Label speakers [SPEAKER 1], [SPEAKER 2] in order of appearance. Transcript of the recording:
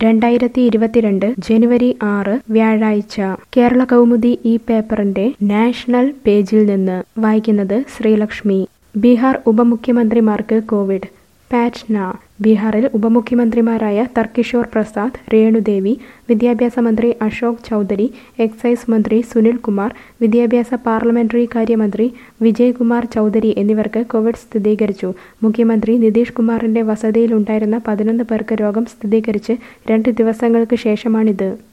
[SPEAKER 1] രണ്ടായിരത്തി ഇരുപത്തിരണ്ട് ജനുവരി ആറ് വ്യാഴാഴ്ച കേരള കൗമുദി ഈ പേപ്പറിന്റെ നാഷണൽ പേജിൽ നിന്ന് വായിക്കുന്നത് ശ്രീലക്ഷ്മി ബീഹാർ ഉപമുഖ്യമന്ത്രിമാർക്ക് കോവിഡ് പാറ്റ്ന ബീഹാറിൽ ഉപമുഖ്യമന്ത്രിമാരായ തർക്കിഷോർ പ്രസാദ് രേണുദേവി വിദ്യാഭ്യാസ മന്ത്രി അശോക് ചൗധരി എക്സൈസ് മന്ത്രി സുനിൽ കുമാർ വിദ്യാഭ്യാസ പാർലമെന്ററി കാര്യമന്ത്രി വിജയ് കുമാർ ചൗധരി എന്നിവർക്ക് കോവിഡ് സ്ഥിരീകരിച്ചു മുഖ്യമന്ത്രി നിതീഷ് കുമാറിന്റെ വസതിയിലുണ്ടായിരുന്ന പതിനൊന്ന് പേർക്ക് രോഗം സ്ഥിരീകരിച്ച് രണ്ട് ദിവസങ്ങൾക്ക് ശേഷമാണിത്